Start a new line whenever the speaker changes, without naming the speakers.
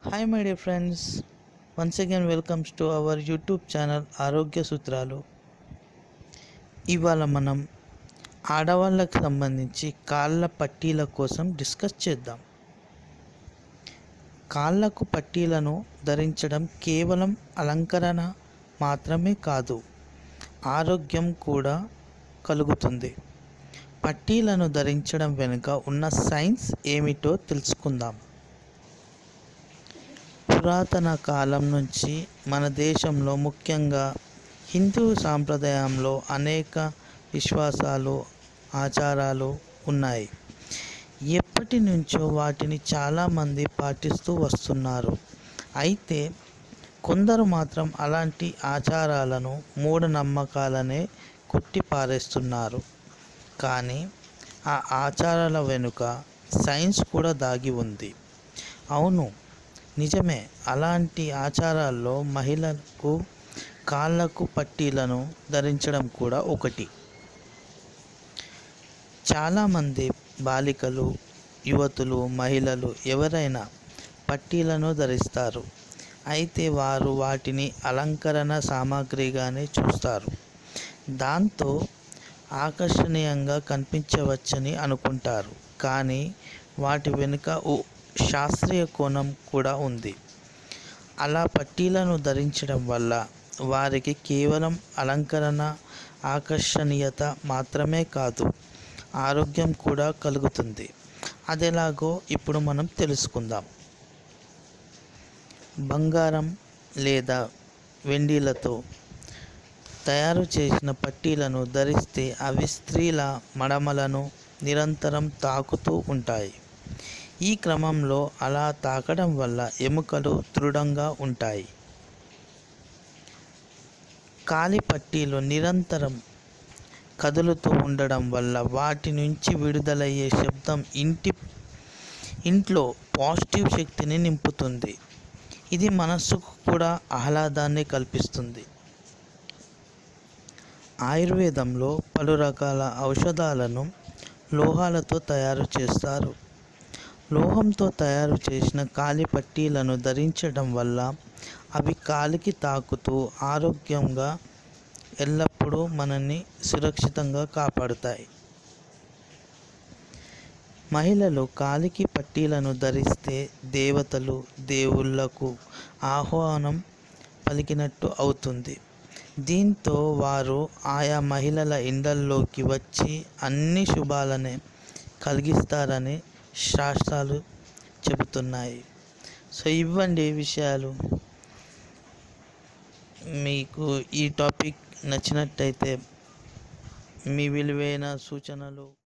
hi my dear friends once again welcomes to our YouTube channel ఆరోగ్య సూత్రాలు ఇవాళ మనం ఆడవాళ్ళకు సంబంధించి కాళ్ళ పట్టీల కోసం డిస్కస్ చేద్దాం కాళ్ళకు పట్టీలను ధరించడం కేవలం అలంకరణ మాత్రమే కాదు ఆరోగ్యం కూడా కలుగుతుంది పట్టీలను ధరించడం వెనుక ఉన్న సైన్స్ ఏమిటో తెలుసుకుందాం పురాతన కాలం నుంచి మన దేశంలో ముఖ్యంగా హిందూ సాంప్రదాయంలో అనేక విశ్వాసాలు ఆచారాలు ఉన్నాయి ఎప్పటి నుంచో వాటిని చాలామంది పాటిస్తూ వస్తున్నారు అయితే కొందరు మాత్రం అలాంటి ఆచారాలను మూఢనమ్మకాలనే కొట్టిపారేస్తున్నారు కానీ ఆ ఆచారాల వెనుక సైన్స్ కూడా దాగి ఉంది అవును నిజమే అలాంటి ఆచారాల్లో మహిళలకు కాళ్ళకు పట్టీలను ధరించడం కూడా ఒకటి చాలామంది బాలికలు యువతులు మహిళలు ఎవరైనా పట్టీలను ధరిస్తారు అయితే వారు వాటిని అలంకరణ సామాగ్రిగానే చూస్తారు దాంతో ఆకర్షణీయంగా కనిపించవచ్చని అనుకుంటారు కానీ వాటి వెనుక ఓ శాస్త్రీయ కోణం కూడా ఉంది అలా పట్టీలను ధరించడం వల్ల వారికి కేవలం అలంకరణ ఆకర్షణీయత మాత్రమే కాదు ఆరోగ్యం కూడా కలుగుతుంది అదెలాగో ఇప్పుడు మనం తెలుసుకుందాం బంగారం లేదా వెండిలతో తయారు చేసిన పట్టీలను ధరిస్తే అవి స్త్రీల మడమలను నిరంతరం తాకుతూ ఉంటాయి ఈ క్రమంలో అలా తాకడం వల్ల ఎముకలు దృఢంగా ఉంటాయి కాలి పట్టీలు నిరంతరం కదులుతూ ఉండడం వల్ల వాటి నుంచి విడుదలయ్యే శబ్దం ఇంటి ఇంట్లో పాజిటివ్ శక్తిని నింపుతుంది ఇది మనస్సుకు కూడా ఆహ్లాదాన్ని కల్పిస్తుంది ఆయుర్వేదంలో పలు రకాల ఔషధాలను లోహాలతో తయారు చేస్తారు లోహంతో తయారు చేసిన కాలి పట్టీలను ధరించడం వల్ల అవి కాలికి తాకుతూ ఆరోగ్యంగా ఎల్లప్పుడూ మనల్ని సురక్షితంగా కాపాడుతాయి మహిళలు కాలికి పట్టీలను ధరిస్తే దేవతలు దేవుళ్లకు ఆహ్వానం పలికినట్టు అవుతుంది దీంతో వారు ఆయా మహిళల ఇండ్లల్లోకి వచ్చి అన్ని శుభాలనే కలిగిస్తారని శాస్త్రాలు చెబుతున్నాయి సో ఇవ్వండి విషయాలు మీకు ఈ టాపిక్ నచ్చినట్టయితే మీ విలువైన సూచనలు